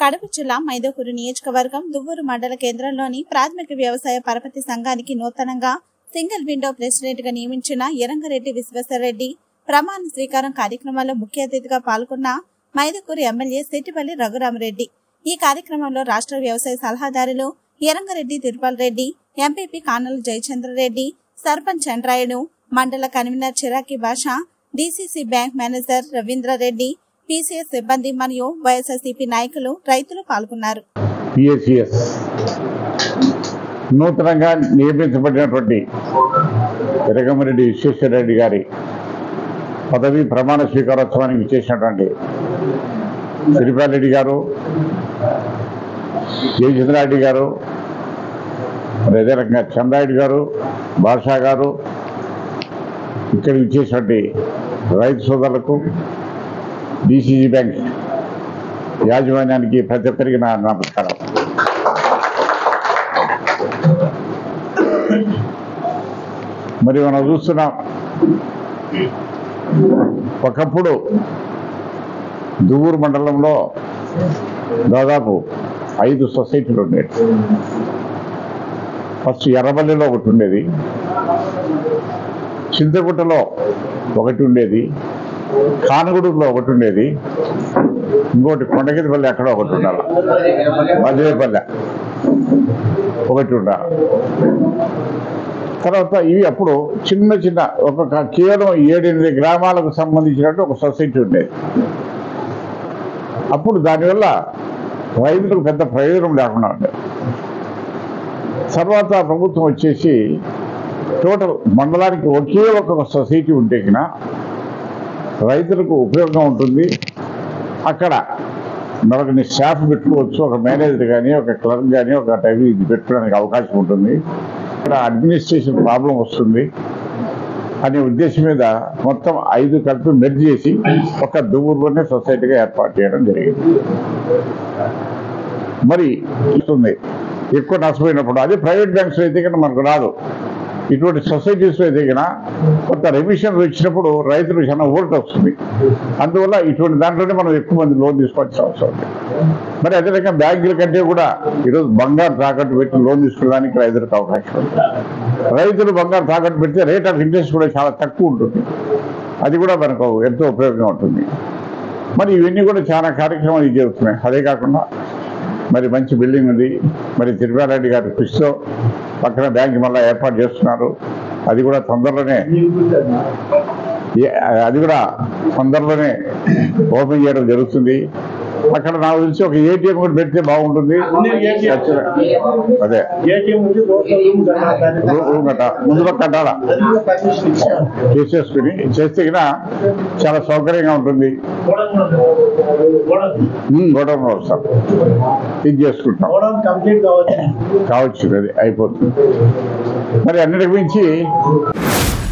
కడప జిల్లా మైదకూరు నియోజకవర్గం దువ్వూరు మండల కేంద్రంలోని ప్రాథమిక వ్యవసాయ పరపతి సంఘానికి నూతనంగా సింగిల్ విండో ప్రెసిడెంట్ గా నియమించిన ఎరంగరెడ్డి విశ్వేశ్వరరెడ్డి ప్రమాణ స్వీకారం కార్యక్రమంలో ముఖ్య అతిథిగా పాల్గొన్న మైదకూరు ఎమ్మెల్యే సెట్టిపల్లి రఘురామరెడ్డి ఈ కార్యక్రమంలో రాష్ట్ర వ్యవసాయ సలహాదారులు ఎరంగరెడ్డి తిరుపల్ రెడ్డి ఎంపీపీ కానల జయచంద్రరెడ్డి సర్పంచ్ చంద్రాయుడు మండల కన్వీనర్ చిరాకి Basha DCC bank manager Ravindra Reddy PCS సిబ్బంది మరియు వైఎస్ఆర్సీపీ నాయకులు రైతులు పాల్గొన్నారు పిఎస్సిఎస్ నూతనంగా నియమించబడినటువంటి ఎరగమరెడ్డి విశ్వేశ్వరరెడ్డి గారి పదవి ప్రమాణ స్వీకారోత్సవానికి చేసినటువంటి రెడ్డి గారు జయచంద్రారెడ్డి గారు మరి అదే రకంగా చంద్రారెడ్డి గారు భాషా గారు ఇక్కడికి ఇచ్చేసినటువంటి రైతు సోదరులకు డిసిజి బ్యాంక్ యాజమాన్యానికి ప్రతి ఒక్కరికి నా నమస్కారం మరి మనం చూస్తున్నాం ఒకప్పుడు దువ్వూరు మండలంలో దాదాపు ఐదు సొసైటీలు ఉండేవి ఫస్ట్ ఎర్రబల్లిలో ఒకటి ఉండేది చింతగుట్టలో ఒకటి ఉండేది కానగూడూరులో ఒకటి ఉండేది ఇంకోటి కొండగిరిపల్లి ఎక్కడో ఒకటి ఉండాలి మధురేపల్లె ఒకటి ఉండాలి తర్వాత ఇవి అప్పుడు చిన్న చిన్న ఒక కేవలం ఏడెనిమిది గ్రామాలకు సంబంధించినట్టు ఒక సొసైటీ ఉండేది అప్పుడు దానివల్ల రైతులకు పెద్ద ప్రయోజనం లేకుండా ఉండేది తర్వాత ప్రభుత్వం వచ్చేసి టోటల్ మండలానికి ఒకే ఒక సొసైటీ ఉంటే కినా రైతులకు ఉపయోగం ఉంటుంది అక్కడ మరొకని స్టాఫ్ పెట్టుకోవచ్చు ఒక మేనేజర్ కానీ ఒక క్లర్క్ కానీ ఒక టైం ఇది పెట్టుకోవడానికి అవకాశం ఉంటుంది ఇక్కడ అడ్మినిస్ట్రేషన్ ప్రాబ్లం వస్తుంది అనే ఉద్దేశం మీద మొత్తం ఐదు కలిపి మెర్జ్ చేసి ఒక దువ్వూరులోనే సొసైటీగా ఏర్పాటు చేయడం జరిగింది మరి ఇస్తుంది ఎక్కువ నష్టపోయినప్పుడు అదే ప్రైవేట్ బ్యాంక్స్ అయితే కన్నా మనకు రాదు ఇటువంటి సొసైటీస్లో అయితే కన్నా కొంత రెమిషన్స్ వచ్చినప్పుడు రైతులకు చాలా ఓల్ట్ వస్తుంది అందువల్ల ఇటువంటి దాంట్లోనే మనం ఎక్కువ మంది లోన్ తీసుకోవాల్సిన అవసరం ఉంది మరి అదే రకంగా బ్యాంకుల కంటే కూడా ఈరోజు బంగారు తాకట్టు పెట్టి లోన్ తీసుకోవడానికి రైతులకు అవకాశం ఉంది రైతులు బంగారు తాకట్టు పెడితే రేట్ ఆఫ్ ఇంట్రెస్ట్ కూడా చాలా తక్కువ ఉంటుంది అది కూడా మనకు ఎంతో ఉపయోగంగా ఉంటుంది మరి ఇవన్నీ కూడా చాలా కార్యక్రమాలు ఇది జరుగుతున్నాయి అదే కాకుండా మరి మంచి బిల్డింగ్ ఉంది మరి తిరుమలారెడ్డి గారి కృషితో పక్కన బ్యాంక్ మళ్ళీ ఏర్పాటు చేస్తున్నారు అది కూడా తొందరలోనే ఏ- అది కూడా తొందరలోనే ఓపెన్ చేయడం జరుగుతుంది అక్కడ నాకు తెలిసి ఒక ఏటీఎం కూడా పెడితే బాగుంటుంది అదే ఏటీఎం ఉంది రోడ్ల రూమ్ కట్టాలి. రూ- రూమ్ కట్ట ముందు పక్క కట్టాలా అది కూడా పర్మిషన్ ఇచ్చారు. చేసేసుకుని చేస్తే గిన చాలా సౌకర్యంగా ఉంటుంది గోడౌన్ ఉంది. గోడౌన్. గొడవ వస్తాం ఇది చేసుకుంటాం గోడౌన్ కంప్లీట్ కావచ్చు కావచ్చు అది అయిపోతుంది మరి అన్నిటికి మించి